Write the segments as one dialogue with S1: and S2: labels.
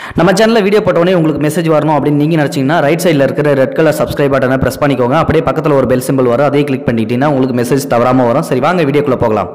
S1: நம்ம சேனலில் வீடியோ போட்டோடனே உங்களுக்கு மெசேஜ் வரணும் அப்படின்னு நீங்கள் நினச்சிங்கன்னா ரைட் சைடில் இருக்கிற ரெட் கலர் சப்ஸ்கிரைப் பட்டனை ப்ரெஸ் பண்ணிக்கோங்க அப்படியே பக்கத்தில் ஒரு பெல் சிம்பிள் வரும் அதையும் கிளிக் பண்ணிக்கிட்டீங்கன்னா உங்களுக்கு மெசேஜ் தவறாமல் வரும் சரி வாங்க வீடியோக்குள்ளே போகலாம்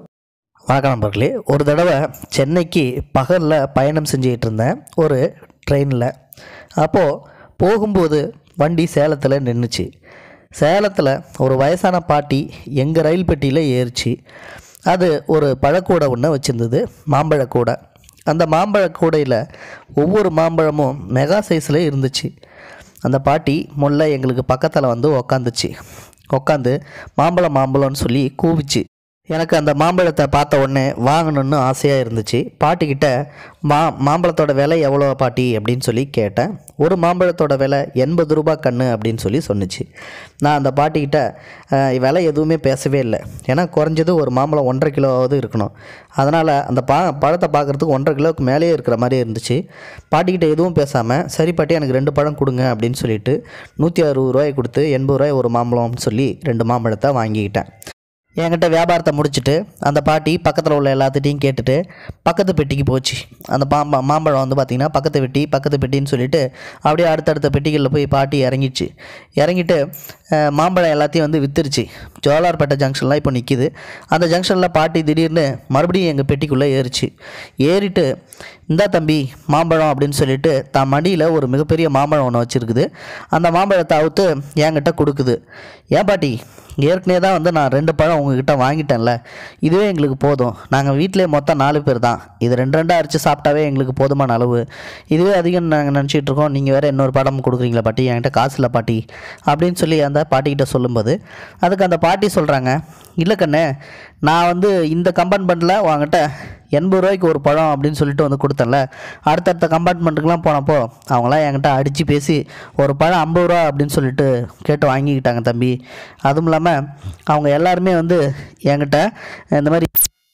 S2: வணக்கம் நண்பர்களே ஒரு தடவை சென்னைக்கு பகலில் பயணம் செஞ்சுக்கிட்டு இருந்தேன் ஒரு ட்ரெயினில் அப்போது போகும்போது வண்டி சேலத்தில் நின்றுச்சு சேலத்தில் ஒரு வயசான பாட்டி எங்கள் ரயில் பெட்டியில் ஏறிச்சு அது ஒரு பழக்கூடை ஒன்று வச்சுருந்தது மாம்பழக்கூடை அந்த மாம்பழக் கூடையில் ஒவ்வொரு மாம்பழமும் மெகா சைஸில் இருந்துச்சு அந்த பாட்டி முல்லை எங்களுக்கு பக்கத்தில் வந்து உக்காந்துச்சு உக்காந்து மாம்பழம் மாம்பழம்னு சொல்லி கூவிச்சு எனக்கு அந்த மாம்பழத்தை பார்த்த உடனே வாங்கணும்னு ஆசையாக இருந்துச்சு பாட்டிக்கிட்ட மா மாம்பழத்தோட விலை எவ்வளோ பாட்டி அப்படின்னு சொல்லி கேட்டேன் ஒரு மாம்பழத்தோட விலை எண்பது ரூபாய் கண்ணு அப்படின்னு சொல்லி சொன்னுச்சு நான் அந்த பாட்டிக்கிட்ட "அஹ், விலை எதுவுமே பேசவே இல்லை ஏன்னா குறைஞ்சது ஒரு மாம்பழம் ஒன்றரை கிலோவாவது இருக்கணும் அதனால் அந்த பா பழத்தை பார்க்குறதுக்கு ஒன்றரை கிலோவுக்கு மேலேயே இருக்கிற மாதிரி இருந்துச்சு பாட்டிக்கிட்ட எதுவும் பேசாமல் சரி பாட்டி எனக்கு ரெண்டு பழம் கொடுங்க அப்படின்னு சொல்லிட்டு நூற்றி அறுபது ரூபாய் கொடுத்து எண்பது ரூபாய் ஒரு மாம்பழம்னு சொல்லி ரெண்டு மாம்பழத்தை வாங்கிக்கிட்டேன் என்கிட்ட வியாபாரத்தை முடிச்சுட்டு அந்த பாட்டி பக்கத்தில் உள்ள எல்லாத்துட்டையும் கேட்டுட்டு பக்கத்து பெட்டிக்கு போச்சு அந்த பாம்பா மாம்பழம் வந்து பார்த்திங்கன்னா பக்கத்து பெட்டி பக்கத்து பெட்டின்னு சொல்லிட்டு அப்படியே அடுத்தடுத்த பெட்டிகளில் போய் பாட்டி இறங்கிச்சு இறங்கிட்டு அஹ், மாம்பழம் எல்லாத்தையும் வந்து வித்துருச்சு ஜோலார்பேட்டை ஜங்ஷன்லாம் இப்போ நிற்கிது அந்த ஜங்ஷனில் பாட்டி திடீர்னு மறுபடியும் எங்கள் பெட்டிக்குள்ளே ஏறிச்சு ஏறிட்டு இந்தா தம்பி மாம்பழம் அப்படின்னு சொல்லிட்டு தான் மடியில் ஒரு மிகப்பெரிய மாம்பழம் ஒன்று வச்சுருக்குது அந்த மாம்பழத்தை அவுத்து என்கிட்ட கொடுக்குது ஏன் பாட்டி ஏற்கனவே தான் வந்து நான் ரெண்டு பழம் உங்ககிட்ட வாங்கிட்டேன்ல இதுவே எங்களுக்கு போதும் நாங்கள் வீட்டிலே மொத்தம் நாலு பேர் தான் இது ரெண்டு ரெண்டாக அரிச்சு சாப்பிட்டாவே எங்களுக்கு போதுமான அளவு இதுவே அதிகம் நாங்கள் நினச்சிட்டு இருக்கோம் நீங்கள் வேறு இன்னொரு படம் கொடுக்குறீங்களா பாட்டி என்கிட்ட காசு இல்லை பாட்டி அப்படின்னு சொல்லி அந்த பாட்டிக்கிட்ட சொல்லும்போது அதுக்கு அந்த பாட்டி சொல்கிறாங்க இல்லை கண்ணே நான் வந்து இந்த கம்பார்ட்மெண்ட்டில் உங்ககிட்ட எண்பது ரூபாய்க்கு ஒரு பழம் அப்படின்னு சொல்லிட்டு வந்து கொடுத்தேன்ல அடுத்தடுத்த கம்பார்ட்மெண்ட்டுக்கெலாம் போனப்போ அவங்களாம் என்கிட்ட அடித்து பேசி ஒரு பழம் ஐம்பது ரூபா அப்படின்னு சொல்லிட்டு கேட்டு வாங்கிக்கிட்டாங்க தம்பி அதுவும் இல்லாமல் அவங்க எல்லாருமே வந்து என்கிட்ட இந்த மாதிரி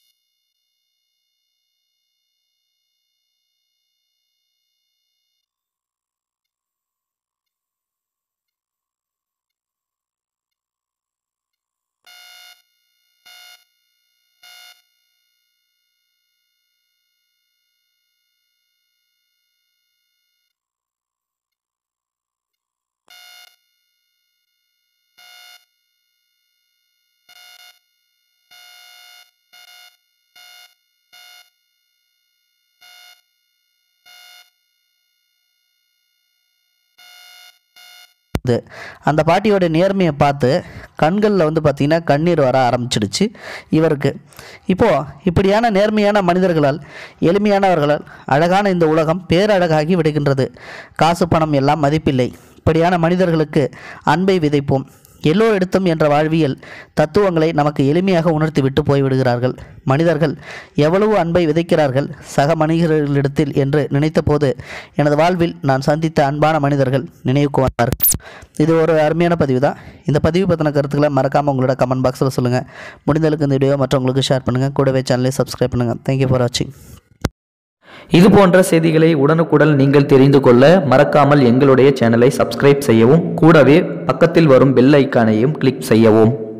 S2: இது அந்த பாட்டியோட நேர்மையை பார்த்து கண்களில் வந்து பார்த்திங்கன்னா கண்ணீர் வர ஆரம்பிச்சிடுச்சு இவருக்கு இப்போது இப்படியான நேர்மையான மனிதர்களால் எளிமையானவர்களால் அழகான இந்த உலகம் பேரழகாகி விடுகின்றது காசு பணம் எல்லாம் மதிப்பில்லை இப்படியான மனிதர்களுக்கு அன்பை விதைப்போம் எல்லோரிடத்தும் என்ற வாழ்வியல் தத்துவங்களை நமக்கு எளிமையாக உணர்த்தி விட்டு போய்விடுகிறார்கள் மனிதர்கள் எவ்வளவு அன்பை விதைக்கிறார்கள் சக மனிதர்களிடத்தில் என்று நினைத்தபோது எனது வாழ்வில் நான் சந்தித்த அன்பான மனிதர்கள் நினைவுக்கு வந்தார்கள் இது ஒரு அருமையான பதிவு தான் இந்த பதிவு பற்றின கருத்துக்களை மறக்காமல் உங்களோட கமெண்ட் பாக்ஸில் சொல்லுங்கள் முடிந்தளவுக்கு இந்த வீடியோ மற்றவங்களுக்கு ஷேர் பண்ணுங்கள் கூடவே சேனலை சப்ஸ்கிரைப் பண்ணுங்கள் தேங்க்யூ ஃபார் வாட்சிங்
S1: இது போன்ற செய்திகளை உடனுக்குடன் நீங்கள் தெரிந்து கொள்ள மறக்காமல் எங்களுடைய சேனலை சப்ஸ்கிரைப் செய்யவும் கூடவே பக்கத்தில் வரும் பெல் ஐக்கானையும் கிளிக் செய்யவும்